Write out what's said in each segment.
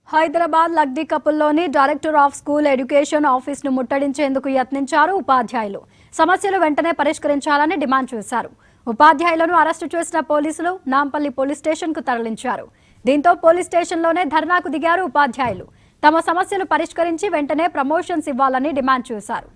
హైదరాబాద్ లగ్దీ కపుల్లోని director of school education ఆఫీస్ను ముట్టడించేందుకు యత్నించారు ఉపాధ్యాయులు సమస్యలు వెంటనే పరిష్కరించాలని డిమాండ్ చేశారు ఉపాధ్యాయులను అరెస్టు చేసిన పోలీసులు నాంపల్లి పోలీస్ స్టేషన్కు తరలించారు దీంతో పోలీస్ స్టేషన్లోనే ధర్నాకు దిగారు ఉపాధ్యాయులు తమ సమస్యలు పరిష్కరించి వెంటనే ప్రమోషన్స్ ఇవ్వాలని డిమాండ్ చేశారు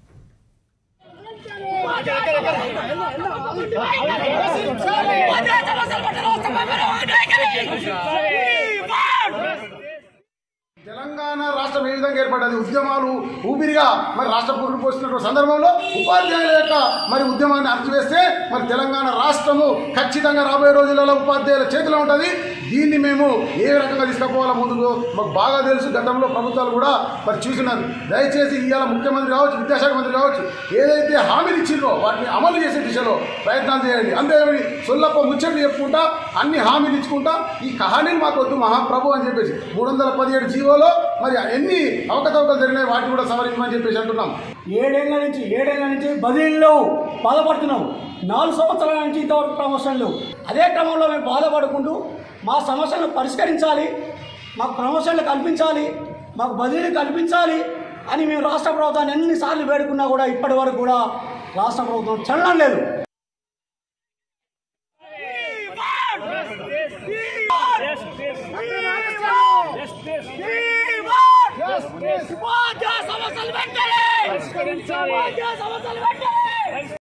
తెలంగాణ రాష్ట్రం ఏ విధంగా ఏర్పడ్డది ఉద్యమాలు ఊపిరిగా మరి రాష్ట్ర పురుగు పోసినటువంటి సందర్భంలో ఉపాధ్యాయుల యొక్క మరి ఉద్యమాన్ని అణచివేస్తే మరి తెలంగాణ రాష్ట్రము ఖచ్చితంగా రాబోయే రోజులలో ఉపాధ్యాయుల చేతిలో ఉంటుంది దీన్ని మేము ఏ రకంగా తీసుకుపోవాలో ముందుకు మాకు బాగా తెలుసు గతంలో ప్రభుత్వాలు కూడా మరి చూస్తున్నారు దయచేసి ఇవాళ ముఖ్యమంత్రి కావచ్చు విద్యాశాఖ మంత్రి కావచ్చు ఏదైతే హామీలు ఇచ్చిండ్రో వాటిని అమలు చేసే దిశలో ప్రయత్నాలు చేయండి అంతేగాని సొల్లప్ప ముచ్చట్లు చెప్పుకుంటా అన్ని హామీలు ఇచ్చుకుంటా ఈ కహానీలు మాకు వద్దు మహాప్రభు అని చెప్పేసి మూడు వందల పదిహేడు జీవోలో మరి ఎన్ని అవకతవకలు జరిగినాయి వాటిని కూడా సవరించమని చెప్పేసి అంటున్నాం ఏడేళ్ల నుంచి ఏడేళ్ల నుంచి బదిలీలో బాధపడుతున్నాం నాలుగు సంవత్సరాల నుంచి ఇంతవరకు ప్రమోషన్లు అదే క్రమంలో మేము బాధపడుకుంటూ మా సమస్యలను పరిష్కరించాలి మాకు ప్రమోషన్లు కల్పించాలి మాకు బదిలీలు కల్పించాలి అని మేము రాష్ట్ర ప్రభుత్వాన్ని ఎన్నిసార్లు వేడుకున్నా కూడా ఇప్పటి వరకు కూడా రాష్ట్ర ప్రభుత్వం చల్లడం లేదు సమస్యలు వెంటనే సమస్యలు వెంటనే